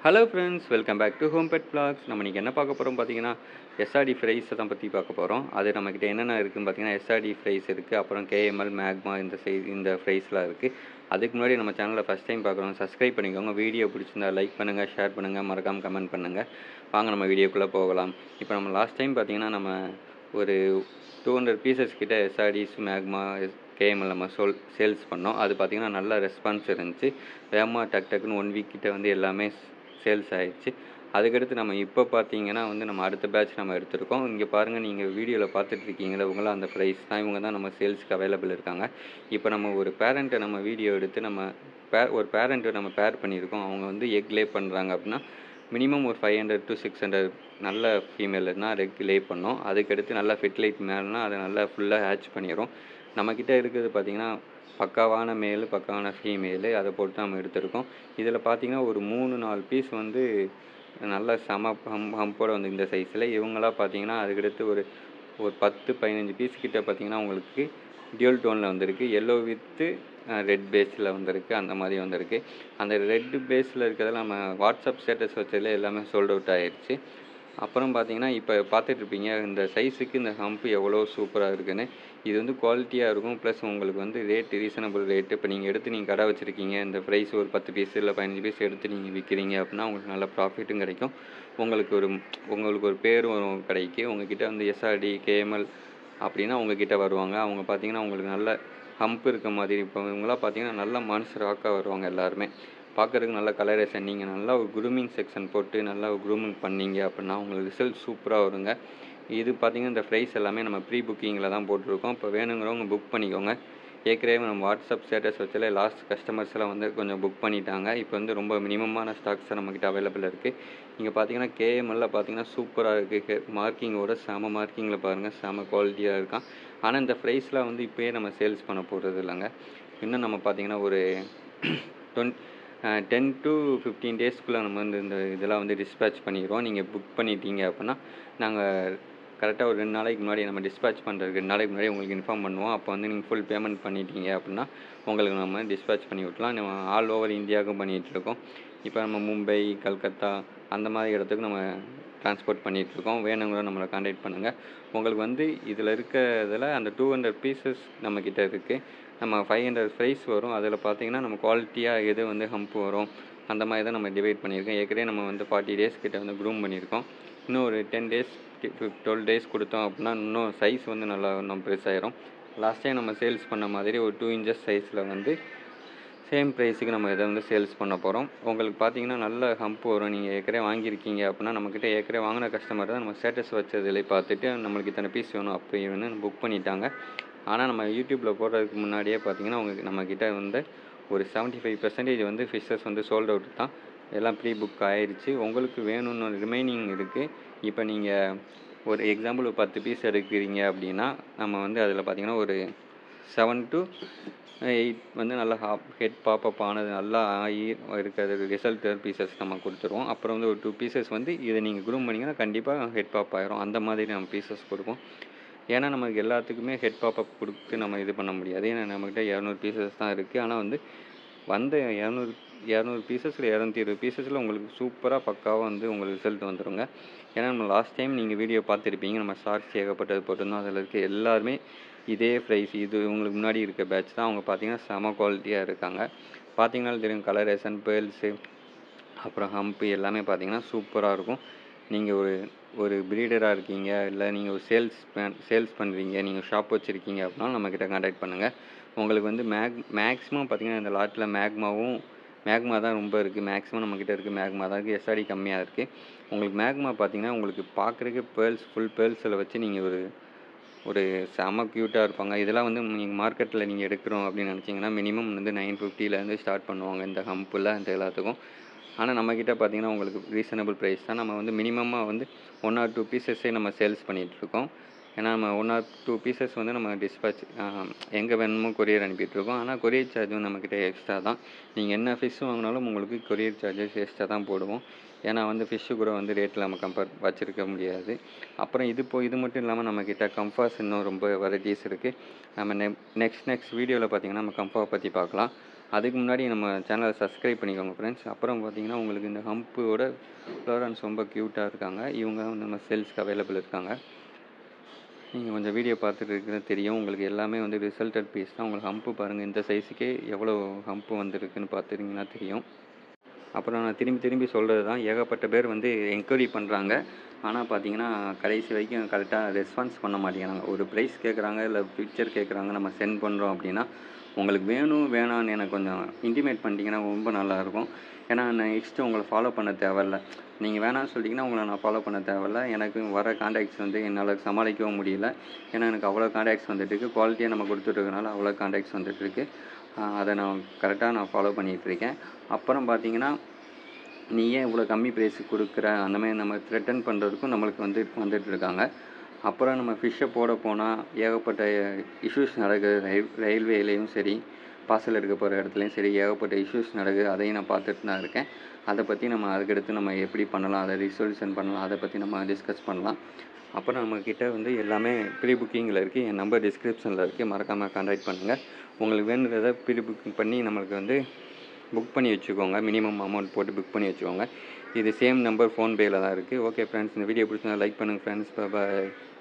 hello friends welcome back to home pet vlogs நம்ம இன்றைக்கி என்ன பார்க்க போகிறோம் பார்த்தீங்கன்னா எஸ்ஆர்டி ஃப்ரைஸை தான் பற்றி பார்க்க போகிறோம் அது நம்மக்கிட்ட என்னென்ன இருக்குதுன்னு பார்த்தீங்கன்னா எஸ்ஆர்டி ஃப்ரைஸ் இருக்குது அப்புறம் கேஎம்எல் மேக்மா இந்த சை இந்த ஃப்ரைஸ்லாம் இருக்குது அதுக்கு முன்னாடி நம்ம சேனலில் ஃபஸ்ட் டைம் பார்க்குறோம் சப்ஸ்கிரைப் பண்ணிக்கோங்க வீடியோ பிடிச்சிருந்தா லைக் பண்ணுங்கள் ஷேர் பண்ணுங்கள் மறக்காமல் கமெண்ட் பண்ணுங்கள் வாங்க நம்ம வீடியோக்குள்ளே போகலாம் இப்போ நம்ம லாஸ்ட் டைம் பார்த்தீங்கன்னா நம்ம ஒரு டூ ஹண்ட்ரட் பீசஸ் கிட்ட எஸ்ஆர்டிஸ் மேக்மா கேஎம்எல் நம்ம சொல் சேல்ஸ் பண்ணோம் அது பார்த்திங்கன்னா நல்ல ரெஸ்பான்ஸ் இருந்துச்சு வேகமாக டக் டக்குன்னு ஒன் வீக் கிட்ட வந்து எல்லாமே சேல்ஸ் ஆயிடுச்சு அதுக்கடுத்து நம்ம இப்போ பார்த்தீங்கன்னா வந்து நம்ம அடுத்த பேட்ச் நம்ம எடுத்திருக்கோம் இங்கே பாருங்கள் நீங்கள் வீடியோவில் பார்த்துட்டு இருக்கீங்களா இவங்களாம் அந்த ப்ரைஸ் தான் இவங்க தான் நம்ம சேல்ஸ்க்கு அவைலபிள் இருக்காங்க இப்போ நம்ம ஒரு பேரண்ட்டை நம்ம வீடியோ எடுத்து நம்ம பே ஒரு பேரண்ட்டை நம்ம பேர் பண்ணியிருக்கோம் அவங்க வந்து எக் லே பண்ணுறாங்க அப்படின்னா மினிமம் ஒரு five hundred to six hundred நல்ல ஃபீமேல்னா ரெக் லே பண்ணோம் அதுக்கடுத்து நல்லா ஃபெர்டிலைட் மேல்னா அதை நல்லா ஃபுல்லாக ஹேட்ச் பண்ணிடும் நம்மக்கிட்ட இருக்கிறது பார்த்திங்கன்னா பக்காவான மேலு பக்காவான ஃபீமேலு அதை போட்டு நம்ம எடுத்திருக்கோம் இதில் பார்த்தீங்கன்னா ஒரு மூணு நாலு பீஸ் வந்து நல்ல செம ஹம் ஹம்போட வந்து இந்த சைஸில் இவங்களாம் பார்த்தீங்கன்னா அதுக்கடுத்து ஒரு ஒரு பத்து பதினஞ்சு பீஸ் கிட்ட பார்த்தீங்கன்னா உங்களுக்கு டியூல் டோனில் வந்திருக்கு எல்லோ வித்து ரெட் பேஸில் வந்திருக்கு அந்த மாதிரி வந்திருக்கு அந்த ரெட் பேஸில் இருக்கிறதுல நம்ம வாட்ஸ்அப் ஸ்டேட்டஸ் வச்சதில் எல்லாமே சோல்ட் அவுட் ஆயிடுச்சு அப்புறம் பார்த்தீங்கன்னா இப்போ பார்த்துட்ருப்பீங்க இந்த சைஸுக்கு இந்த ஹம்ப் எவ்வளோ சூப்பராக இருக்குன்னு இது வந்து குவாலிட்டியாக இருக்கும் ப்ளஸ் உங்களுக்கு வந்து ரேட்டு ரீசனபிள் ரேட்டு இப்போ நீங்கள் எடுத்து நீங்கள் கடை வச்சுருக்கீங்க இந்த ப்ரைஸ் ஒரு பத்து பீஸ் இல்லை பதினஞ்சு பீஸ் எடுத்து நீங்கள் விற்கிறீங்க அப்படின்னா உங்களுக்கு நல்ல ப்ராஃபிட்டும் கிடைக்கும் உங்களுக்கு ஒரு உங்களுக்கு ஒரு பேரும் வரும் கடைக்கு உங்ககிட்ட வந்து எஸ்ஆர்டி கேஎம்எல் அப்படின்னா உங்ககிட்ட வருவாங்க அவங்க பார்த்தீங்கன்னா உங்களுக்கு நல்ல ஹம்ப் இருக்க மாதிரி இப்போ இவங்களாம் பார்த்தீங்கன்னா நல்ல மனசு ராக்காக வருவாங்க எல்லாருமே பார்க்குறதுக்கு நல்ல கலரேஷன் நீங்கள் நல்லா ஒரு குரூமிங் செக்ஷன் போட்டு நல்லா ஒரு குரூமிங் பண்ணீங்க அப்படின்னா உங்களுக்கு ரிசல்ட் சூப்பராக வருங்க இது பார்த்திங்கன்னா இந்த ப்ரைஸ் எல்லாமே நம்ம ப்ரீ புக்கிங்கில் தான் போட்டிருக்கோம் இப்போ வேணுங்கிறவங்க புக் பண்ணிக்கோங்க ஏற்கனவே நம்ம வாட்ஸ்அப் ஸ்டேட்டஸ் வச்சாலே லாஸ்ட் கஸ்டமர்ஸ் எல்லாம் வந்து கொஞ்சம் புக் பண்ணிட்டாங்க இப்போ வந்து ரொம்ப மினிமமான ஸ்டாக்ஸ் நம்மக்கிட்ட அவைலபிள் இருக்குது இங்கே பார்த்தீங்கன்னா கேஎம்எல்ல பார்த்தீங்கன்னா சூப்பராக இருக்குது மார்க்கிங்கோட செம மார்க்கிங்கில் பாருங்கள் செம குவாலிட்டியாக இருக்கான் ஆனால் இந்த ப்ரைஸ்லாம் வந்து இப்போயே நம்ம சேல்ஸ் பண்ண போகிறது இல்லைங்க இன்னும் நம்ம பார்த்தீங்கன்னா ஒரு டுவெண்ட் டென் டு ஃபிஃப்டீன் டேஸ்க்குள்ளே நம்ம வந்து இந்த இதெல்லாம் வந்து டிஸ்பேச் பண்ணிடுவோம் நீங்கள் புக் பண்ணிட்டீங்க அப்படின்னா நாங்கள் கரெக்டாக ஒரு ரெண்டு நாளைக்கு முன்னாடி நம்ம டிஸ்பேச் பண்ணுறதுக்கு ரெண்டு நாளைக்கு முன்னாடி உங்களுக்கு இன்ஃபார்ம் பண்ணுவோம் அப்போ வந்து நீங்கள் ஃபுல் பேமெண்ட் பண்ணிட்டீங்க அப்படின்னா உங்களுக்கு நம்ம டிஸ்பேச் பண்ணி விட்லாம் நம்ம ஆல் ஓவர் இந்தியாவுக்கும் பண்ணிகிட்ருக்கோம் இப்போ நம்ம மும்பை கல்கத்தா அந்த மாதிரி இடத்துக்கு நம்ம ட்ரான்ஸ்போர்ட் பண்ணிகிட்ருக்கோம் வேணுங்கிற நம்மளை காண்டாக்ட் பண்ணுங்கள் உங்களுக்கு வந்து இதில் இருக்கிறதுல அந்த டூ ஹண்ட்ரட் பீசஸ் நம்மக்கிட்ட இருக்குது நம்ம ஃபைவ் ஹண்ட்ரட் ப்ரைஸ் வரும் அதில் பார்த்தீங்கன்னா நம்ம குவாலிட்டியாக எது வந்து ஹம்ப் வரும் அந்த மாதிரி தான் நம்ம டிவைட் பண்ணியிருக்கோம் ஏற்கனவே நம்ம வந்து ஃபார்ட்டி டேஸ் கிட்ட வந்து க்ரூம் பண்ணியிருக்கோம் இன்னும் ஒரு டென் டேஸ் டுவெல் டேஸ் கொடுத்தோம் அப்படின்னா இன்னும் சைஸ் வந்து நல்லா இன்னும் பெருசாயிரும் லாஸ்ட் டைம் நம்ம சேல்ஸ் பண்ண மாதிரி ஒரு டூ இன்ச்சஸ் சைஸில் வந்து சேம் ப்ரைஸுக்கு நம்ம இதை வந்து சேல்ஸ் பண்ண போகிறோம் உங்களுக்கு பார்த்தீங்கன்னா நல்ல ஹம்ப் வரும் நீங்கள் ஏற்கனவே வாங்கியிருக்கீங்க அப்படின்னா நம்மக்கிட்ட ஏற்கனவே வாங்கின கஸ்டமர் தான் நம்ம ஸ்டேட்டஸ் வச்சதில் பார்த்துட்டு நம்மளுக்கு இத்தனை பீஸ் வேணும் அப்படி வேணும் புக் பண்ணிட்டாங்க ஆனால் நம்ம யூடியூப்பில் போடுறதுக்கு முன்னாடியே பார்த்தீங்கன்னா உங்களுக்கு நம்மக்கிட்ட வந்து ஒரு செவன்ட்டி ஃபைவ் பர்சன்டேஜ் வந்து ஃபிஷ்ஷஸ் வந்து சோல்ட் அவுட் தான் எல்லாம் ப்ரீ புக் ஆயிடுச்சு உங்களுக்கு வேணும்னு ரிமைனிங் இருக்குது இப்போ நீங்கள் ஒரு எக்ஸாம்பிள் ஒரு பத்து பீஸ் எடுக்கிறீங்க அப்படின்னா நம்ம வந்து அதில் பார்த்தீங்கன்னா ஒரு செவன் டு எயிட் வந்து நல்லா ஹாப் ஹெட் பாப்பப் ஆனது நல்லா ஆகி இருக்கிறது ரிசல்ட் பீசஸ் நம்ம கொடுத்துருவோம் அப்புறம் வந்து ஒரு டூ பீசஸ் வந்து இதை நீங்கள் குரூம் பண்ணிங்கன்னா கண்டிப்பாக ஹெட் பாப் ஆயிரும் அந்த மாதிரி நம்ம பீசஸ் கொடுப்போம் ஏன்னா நமக்கு எல்லாத்துக்குமே ஹெட் பாப்பப் கொடுத்து நம்ம இது பண்ண முடியாது ஏன்னா நம்மக்கிட்ட இரநூறு பீசஸ் தான் இருக்குது ஆனால் வந்து வந்த இரநூறு இரநூறு பீசஸில் இரநூத்தி இருபது பீசஸில் உங்களுக்கு சூப்பராக பக்காவாக வந்து உங்களுக்கு ரிசல்ட் வந்துடுங்க ஏன்னா நம்ம லாஸ்ட் டைம் நீங்கள் வீடியோ பார்த்துருப்பீங்க நம்ம ஷார்ட்ஸ் ஏகப்பட்டது போட்டிருந்தோம் அதில் இருக்க எல்லாருமே இதே ப்ரைஸ் இது உங்களுக்கு முன்னாடி இருக்க பேட்ச் தான் அவங்க பார்த்தீங்கன்னா செம குவாலிட்டியாக இருக்காங்க பார்த்தீங்கன்னா தெரியும் கலரேஷன் பேர்ல்ஸு அப்புறம் ஹம்ப்பு எல்லாமே பார்த்தீங்கன்னா சூப்பராக இருக்கும் நீங்கள் ஒரு ஒரு ப்ரீடராக இருக்கீங்க இல்லை நீங்கள் ஒரு சேல்ஸ் மேன் சேல்ஸ் பண்ணுறீங்க நீங்கள் ஷாப் வச்சுருக்கீங்க அப்படின்னா நம்மக்கிட்ட கான்டாக்ட் பண்ணுங்கள் உங்களுக்கு வந்து மேக் மேக்ஸிமம் பார்த்தீங்கன்னா இந்த லாட்டில் மேக்மாவும் மேக்மா தான் ரொம்ப இருக்குது மேக்ஸிமம் நம்மக்கிட்ட இருக்குது மேக்மா தான் இருக்குது எஸ்ஆடி கம்மியாக இருக்குது உங்களுக்கு மேக்மா பார்த்தீங்கன்னா உங்களுக்கு பார்க்குறதுக்கு பேர்ல்ஸ் ஃபுல் பேர்ல்ஸில் வச்சு நீங்கள் ஒரு ஒரு செம க்யூட்டாக இருப்பாங்க இதெல்லாம் வந்து நீங்கள் மார்க்கெட்டில் நீங்கள் எடுக்கிறோம் அப்படின்னு நினச்சிங்கன்னா மினிமம் வந்து நைன் ஃபிஃப்டிலேருந்து ஸ்டார்ட் பண்ணுவாங்க இந்த ஹம்பில் இந்த எல்லாத்துக்கும் ஆனால் நம்மக்கிட்ட பார்த்தீங்கன்னா உங்களுக்கு ரீசனபிள் ப்ரைஸ் தான் நம்ம வந்து மினிமமாக வந்து ஒன் ஆர் டூ பீசஸே நம்ம சேல்ஸ் பண்ணிகிட்ருக்கோம் ஏன்னா நம்ம ஒன் ஆர் டூ பீசஸ் வந்து நம்ம டிஸ்பேச் எங்கே வேணுமோ கொரியர் அனுப்பிட்டுருக்கோம் ஆனால் கொரியர் சார்ஜும் நம்மக்கிட்ட எக்ஸ்ட்ரா தான் நீங்கள் என்ன ஃபிஷ் வாங்கினாலும் உங்களுக்கு கொரியர் சார்ஜஸ் எக்ஸ்ட்ரா தான் போடுவோம் ஏன்னா வந்து ஃபிஷ்ஷு கூட வந்து ரேட்டில் நம்ம கம்பேர் வச்சுருக்க முடியாது அப்புறம் இது போ இது மட்டும் இல்லாமல் நம்மக்கிட்ட கம்ஃபாஸ் இன்னும் ரொம்ப வெரைட்டிஸ் இருக்குது நம்ம நெ நெக்ஸ்ட் நெக்ஸ்ட் வீடியோவில் பார்த்திங்கன்னா நம்ம கம்ஃபா பற்றி பார்க்கலாம் அதுக்கு முன்னாடி நம்ம சேனலை சப்ஸ்கிரைப் பண்ணிக்கோங்க ஃப்ரெண்ட்ஸ் அப்புறம் பார்த்தீங்கன்னா உங்களுக்கு இந்த ஹம்போட ஃப்ளோரன்ஸ் ரொம்ப க்யூட்டாக இருக்காங்க இவங்க வந்து நம்ம சேல்ஸ்க்கு அவைலபிள் இருக்காங்க நீங்கள் கொஞ்சம் வீடியோ பார்த்துட்டு இருக்கிறது தெரியும் உங்களுக்கு எல்லாமே வந்து ரிசல்டட் பீஸ் தான் உங்களுக்கு ஹம்ப்பு பாருங்கள் இந்த சைஸுக்கே எவ்வளோ ஹம்ப்பு வந்திருக்குன்னு பார்த்துட்டிங்கன்னா தெரியும் அப்புறம் நான் திரும்பி திரும்பி சொல்கிறது தான் ஏகப்பட்ட பேர் வந்து என்கொயரி பண்ணுறாங்க ஆனால் பார்த்தீங்கன்னா கடைசி வரைக்கும் கரெக்டாக ரெஸ்பான்ஸ் பண்ண மாட்டேங்கிறாங்க ஒரு ப்ரைஸ் கேட்குறாங்க இல்லை பிக்சர் கேட்குறாங்க நம்ம சென்ட் பண்ணுறோம் அப்படின்னா உங்களுக்கு வேணும் வேணான்னு எனக்கு கொஞ்சம் இன்டிமேட் பண்ணிட்டீங்கன்னா ரொம்ப நல்லாயிருக்கும் ஏன்னா நெக்ஸ்ட்டு உங்களை ஃபாலோ பண்ண தேவையில்ல நீங்கள் வேணாம்னு சொல்லிட்டீங்கன்னா உங்களை நான் ஃபாலோ பண்ண தேவையில்ல எனக்கு வர காண்டாக்ட்ஸ் வந்து என்னால் சமாளிக்கவும் முடியல ஏன்னா எனக்கு அவ்வளோ காண்டாக்ட்ஸ் வந்துட்டுருக்கு குவாலிட்டியாக நம்ம கொடுத்துட்ருக்கனால அவ்வளோ காண்டாக்ட்ஸ் வந்துட்டுருக்கு அதை நான் கரெக்டாக நான் ஃபாலோ பண்ணிகிட்ருக்கேன் அப்புறம் பார்த்தீங்கன்னா நீ ஏன் இவ்வளோ கம்மி ப்ரைஸுக்கு கொடுக்குற அந்த மாதிரி நம்ம த்ரெட்டன் பண்ணுறதுக்கும் நம்மளுக்கு வந்து வந்துட்டு இருக்காங்க அப்புறம் நம்ம ஃபிஷ்ஷை போட போனால் ஏகப்பட்ட இஷ்யூஸ் நடக்குது ரயில் ரயில்வேலையும் சரி பார்சல் எடுக்க போகிற இடத்துலையும் சரி ஏகப்பட்ட இஷ்யூஸ் நடக்குது அதையும் நான் பார்த்துட்டு தான் இருக்கேன் அதை பற்றி நம்ம அதுக்கடுத்து நம்ம எப்படி பண்ணலாம் அதை ரிசொல்யூஷன் பண்ணலாம் அதை பற்றி நம்ம டிஸ்கஸ் பண்ணலாம் அப்புறம் நம்மக்கிட்ட வந்து எல்லாமே ப்ரீ புக்கிங்கில் இருக்குது என் நம்பர் டிஸ்கிரிப்ஷனில் இருக்குது மறக்காமல் கான்டாக்ட் பண்ணுங்கள் உங்களுக்கு வேணுன்றதை ப்ரீ புக்கிங் பண்ணி நம்மளுக்கு வந்து புக் பண்ணி வச்சுக்கோங்க மினிமம் அமௌண்ட் போட்டு புக் பண்ணி வச்சுக்கோங்க இது சேம் நம்பர் ஃபோன்பேயில் தான் இருக்குது ஓகே ஃப்ரெண்ட்ஸ் இந்த வீடியோ பிடிச்சிருந்தா லைக் பண்ணுங்கள் ஃப்ரெண்ட்ஸ் பாய்